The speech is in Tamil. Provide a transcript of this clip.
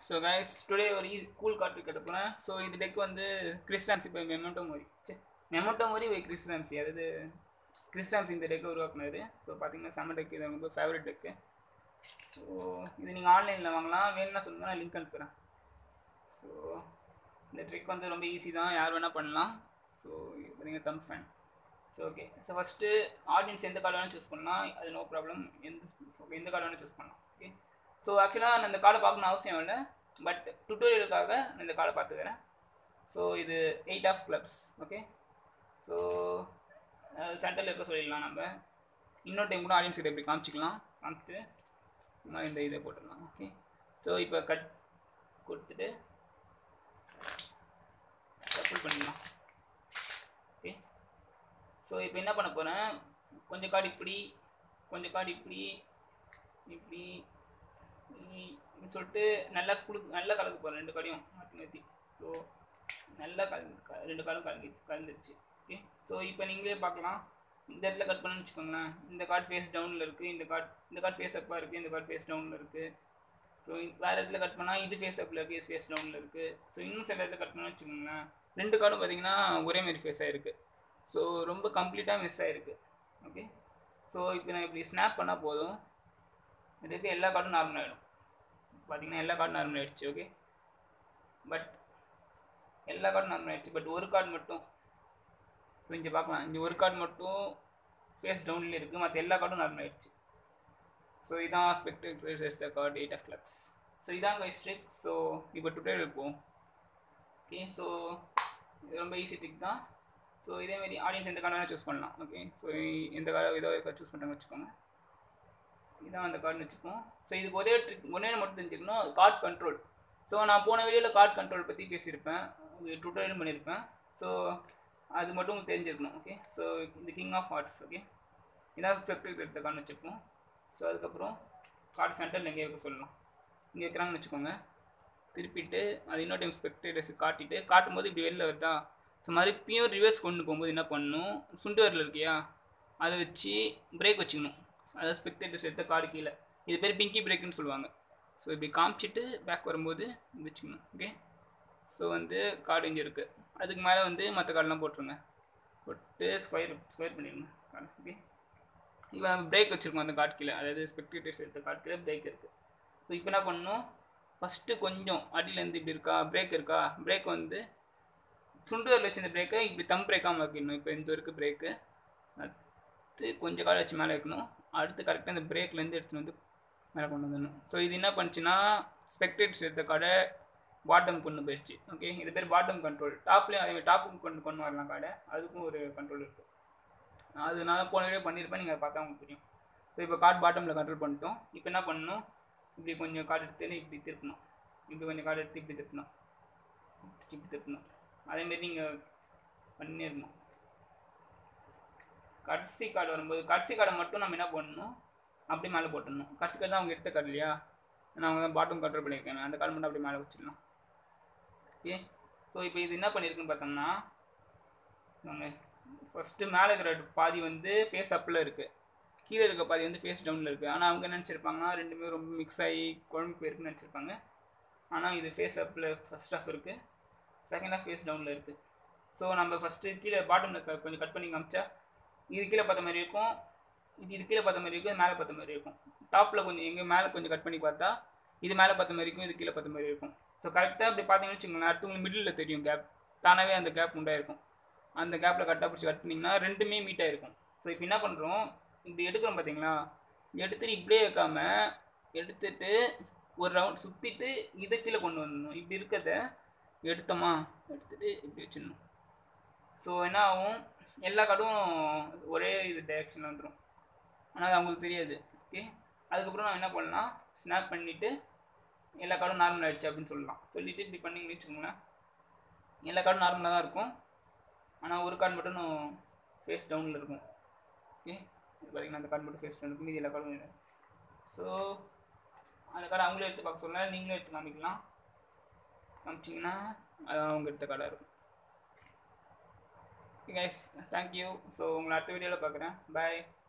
ஸோ கைஸ் டுடே ஒரு ஈ கூல் கார்டு கேட்ட போகிறேன் ஸோ இந்த டெக் வந்து கிறிஸ்டான்சி பை மெமோட்டோ மோரி சே மெமோட்டோ மோரி பை கிறிஸ்டான்சி அதாவது கிறிஸ்டான்சி இந்த டெக்கை உருவாக்குனாரு ஸோ பார்த்தீங்கன்னா செம்ம டெக் இது ரொம்ப ஃபேவரட் டெக்கு ஸோ இது நீங்கள் ஆன்லைனில் வாங்கலாம் வேணும்னா சொல்லுங்கள் நான் லிங்க் அனுப்புகிறேன் ஸோ இந்த ட்ரிக் வந்து ரொம்ப ஈஸி தான் யார் வேணால் பண்ணலாம் ஸோ இது பார்த்தீங்கன்னா thumb fan so okay so first audience எந்த கார்டு வேணால் சூஸ் பண்ணலாம் அது நோ ப்ராப்ளம் எந்த எந்த கார்டு வேணால் சூஸ் பண்ணலாம் ஓகே ஸோ ஆக்சுவலாக நான் இந்த கார்டை பார்க்கணும் அவசியம் இல்லை பட் டுட்டோரியலுக்காக நான் இந்த கார்டை பார்த்துக்கிறேன் ஸோ இது eight of clubs okay so சென்டரில் இருக்க சொல்லிடலாம் நம்ம இன்னொரு டைம் கூட ஆடியன்ஸ் கிட்ட இப்படி காமிச்சிக்கலாம் காமிச்சிட்டு இந்த மாதிரி இந்த இதை போட்டுடலாம் ஓகே ஸோ இப்போ கட் கொடுத்துட்டு சப்போர்ட் பண்ணிடலாம் ஓகே ஸோ இப்போ என்ன பண்ண போகிறேன் கொஞ்சம் கார்டு இப்படி கொஞ்சம் கார்டு இப்படி இப்படி இப்படின்னு சொல்லிட்டு நல்லா குடு நல்லா கலக்க போகிறேன் ரெண்டு கார்டையும் மாற்றி மாற்றி ஸோ நல்லா கலந்து ரெண்டு கார்டும் கலந்து கலந்துருச்சு ஓகே ஸோ இப்போ நீங்களே பார்க்கலாம் இந்த இடத்துல கட் பண்ணணும்னு வச்சுக்கோங்களேன் இந்த கார்டு ஃபேஸ் டவுனில் இருக்குது இந்த கார்டு இந்த கார்டு ஃபேஸ் அப்பாக இருக்குது இந்த கார்டு ஃபேஸ் டவுனில் இருக்குது ஸோ வேறு இடத்துல கட் பண்ணால் இது ஃபேஸ் அப்பில் இருக்குது ஃபேஸ் டவுனில் இருக்குது ஸோ இன்னும் சில இடத்துல கட் பண்ணணும்னு வச்சுக்கோங்களேன் ரெண்டு கார்டும் பார்த்தீங்கன்னா ஒரே மாதிரி ஃபேஸ் ஆகிருக்கு ஸோ ரொம்ப கம்ப்ளீட்டாக மிஸ் ஆகிருக்கு ஓகே ஸோ இப்போ நான் இப்படி ஸ்னாப் பண்ணால் போதும் இதுக்கு எல்லா கார்டும் நார்மல் ஆகிடும் பார்த்தீங்கன்னா எல்லா கார்டும் நார்மல் ஆகிடுச்சு ஓகே பட் எல்லா கார்டும் நார்மல் ஆகிடுச்சு பட் ஒரு கார்டு மட்டும் ஸோ இங்கே பார்க்கலாம் இங்கே ஒரு கார்டு மட்டும் ஃபேஸ் டவுன்லேயே இருக்குது மற்ற எல்லா கார்டும் நார்மல் ஆகிடுச்சு ஸோ இதான் spectators the card eight of clubs so இதான் கைஸ் ட்ரிக் ஸோ இப்போ டுட்டோரியல் போவோம் ஓகே ஸோ இது ரொம்ப ஈஸி ட்ரிக் தான் ஸோ இதேமாரி ஆடியன்ஸ் எந்த கார்டு வேணால் சூஸ் பண்ணலாம் ஓகே ஸோ எந்த கார்டு ஏதோ சூஸ் பண்ணுறாங்க வச்சுக்கோங்க இதான் அந்த கார்டுன்னு வச்சுப்போம் ஸோ இதுக்கு ஒரே ட்ரிக் ஒரே மட்டும் தெரிஞ்சுக்கணும் கார்டு கண்ட்ரோல் ஸோ நான் போன வீடியோவில் கார்டு கண்ட்ரோல் பற்றி பேசியிருப்பேன் டுட்டோரியல் பண்ணியிருப்பேன் ஸோ அது மட்டும் உங்களுக்கு தெரிஞ்சிருக்கணும் ஓகே ஸோ இந்த கிங் ஆஃப் ஹார்ட்ஸ் ஓகே இதான் ஸ்பெக்டர் எடுத்த கார்டு வச்சுப்போம் ஸோ அதுக்கப்புறம் கார்டு சென்டரில் எங்கே வைக்க சொல்லலாம் இங்கே வைக்கிறாங்கன்னு வச்சுக்கோங்க திருப்பிட்டு அது இன்னொரு டைம் ஸ்பெக்டேட்டர்ஸ் காட்டிட்டு காட்டும் போது இப்படி வெளில வருதா ஸோ மறுபடியும் ரிவர்ஸ் கொண்டு போகும்போது என்ன பண்ணணும் சுண்டு வரல இருக்கியா அதை வச்சு பிரேக் வச்சுக்கணும் அதாவது ஸ்பெக்டேட்டர்ஸ் எடுத்த கார்டு கீழே இது பேர் பிங்கி பிரேக்குன்னு சொல்லுவாங்க ஸோ இப்படி காமிச்சிட்டு பேக் வரும்போது வச்சுக்கணும் ஓகே ஸோ வந்து கார்டு இங்கே இருக்குது அதுக்கு மேலே வந்து மற்ற கார்டெலாம் போட்டுருங்க போட்டு ஸ்கொயர் ஸ்கொயர் பண்ணிடுங்க கார்டு ஓகே இப்போ நம்ம பிரேக் வச்சுருக்கோம் அந்த கார்டு கீழே அதாவது ஸ்பெக்டேட்டர்ஸ் எடுத்த கார்டு கீழே பிரேக் இருக்குது ஸோ இப்போ என்ன பண்ணணும் ஃபஸ்ட்டு கொஞ்சம் அடியிலேருந்து இப்படி இருக்கா பிரேக் இருக்கா பிரேக் வந்து சுண்டுவரில் வச்சிருந்த பிரேக்கை இப்படி தம் பிரேக்காக வைக்கணும் இப்போ இந்த இருக்குது பிரேக்கு அடுத்து கொஞ்சம் கால் வச்சு மேலே வைக்கணும் அடுத்து கரெக்டாக இந்த பிரேக்லேருந்து எடுத்துகிட்டு வந்து மேலே கொண்டு வந்துடணும் ஸோ இது என்ன பண்ணுச்சுன்னா ஸ்பெக்டேட்ஸ் எடுத்த கார்டை பாட்டம் கொண்டு போயிடுச்சு ஓகே இது பேர் பாட்டம் கண்ட்ரோல் டாப்லேயும் அதே மாதிரி டாப்புக்கு கொண்டு கொண்டு வரலாம் கார்டை அதுக்கும் ஒரு கண்ட்ரோல் இருக்குது அது நான் போன வீடியோ பண்ணியிருப்பேன் நீங்கள் அதை பார்த்தா உங்களுக்கு தெரியும் ஸோ இப்போ கார்டு பாட்டமில் கண்ட்ரோல் பண்ணிட்டோம் இப்போ என்ன பண்ணணும் இப்படி கொஞ்சம் கார்டு எடுத்து இப்படி திருப்பணும் இப்படி கொஞ்சம் கார்டு எடுத்து இப்படி திருப்பணும் இப்படி திருப்பணும் அதேமாரி நீங்கள் பண்ணிடணும் கடைசி கார்டு வரும்போது கடைசி கார்டை மட்டும் நம்ம என்ன பண்ணணும் அப்படி மேலே போட்டுடணும் கடைசி கார்டு தான் அவங்க எடுத்த கார்டு இல்லையா நான் அவங்க தான் பாட்டம் கண்ட்ரோல் பண்ணியிருக்கேன் அந்த கார்டு மட்டும் அப்படி மேலே வச்சிடலாம் ஓகே ஸோ இப்போ இது என்ன பண்ணியிருக்குன்னு பார்த்தோம்னா நாங்கள் ஃபஸ்ட்டு மேலே இருக்கிற பாதி வந்து ஃபேஸ் அப்பில் இருக்குது கீழே இருக்க பாதி வந்து ஃபேஸ் டவுனில் இருக்குது ஆனால் அவங்க நினச்சிருப்பாங்கன்னா ரெண்டுமே ரொம்ப மிக்ஸ் ஆகி குழம்பு போயிருக்குன்னு நினச்சிருப்பாங்க ஆனால் இது ஃபேஸ் அப்பில் ஃபஸ்ட் ஆஃப் இருக்குது செகண்ட் ஆஃப் ஃபேஸ் டவுனில் இருக்குது ஸோ நம்ம ஃபஸ்ட்டு கீழே பாட்டமில் கொஞ்சம் கட் பண்ணி காமிச்சா இது கீழே பார்த்த மாதிரி இருக்கும் இது இது கீழே பார்த்த மாதிரி இருக்கும் மேலே பார்த்த மாதிரி இருக்கும் டாப்பில் கொஞ்சம் எங்கே மேலே கொஞ்சம் கட் பண்ணி பார்த்தா இது மேலே பார்த்த மாதிரி இருக்கும் இது கீழே பார்த்த மாதிரி இருக்கும் ஸோ கரெக்டாக அப்படி பார்த்தீங்கன்னு வச்சுக்கோங்களேன் அடுத்தவங்களுக்கு மிடில் தெரியும் கேப் தானாகவே அந்த கேப் உண்டாயிருக்கும் அந்த கேப்பில் கரெக்டாக பிடிச்சி கட் பண்ணிங்கன்னா ரெண்டுமே மீட் ஆகிருக்கும் ஸோ இப்போ என்ன பண்ணுறோம் இப்படி எடுக்கிறோம் பார்த்தீங்களா எடுத்துட்டு இப்படியே வைக்காம எடுத்துட்டு ஒரு ரவுண்ட் சுற்றிட்டு இதை கீழே கொண்டு வந்துடணும் இப்படி இருக்கிறத எடுத்தோமா எடுத்துட்டு இப்படி வச்சிடணும் ஸோ என்ன ஆகும் எல்லா கார்டும் ஒரே இது டைரெக்ஷனில் வந்துடும் ஆனால் அது அவங்களுக்கு தெரியாது ஓகே அதுக்கப்புறம் நான் என்ன பண்ணலாம் ஸ்னாப் பண்ணிவிட்டு எல்லா கார்டும் நார்மல் ஆகிடுச்சு அப்படின்னு சொல்லலாம் சொல்லிவிட்டு இப்படி பண்ணிங்கன்னு வச்சுக்கோங்களேன் எல்லா கார்டும் நார்மலாக தான் இருக்கும் ஆனால் ஒரு கார்டு மட்டும் ஃபேஸ் டவுனில் இருக்கும் ஓகே பார்த்தீங்கன்னா அந்த கார்டு மட்டும் ஃபேஸ் டவுன் இருக்கும் மீதி எல்லா கார்டும் இல்லை ஸோ அந்த கார்டு அவங்களே எடுத்து பார்க்க சொல்ல நீங்களும் எடுத்து காமிக்கலாம் காமிச்சிங்கன்னா அது அவங்க எடுத்த கார்டாக இருக்கும் கைஸ் தேங்க்யூ ஸோ உங்களை அடுத்த வீடியோவில் பார்க்குறேன் பாய்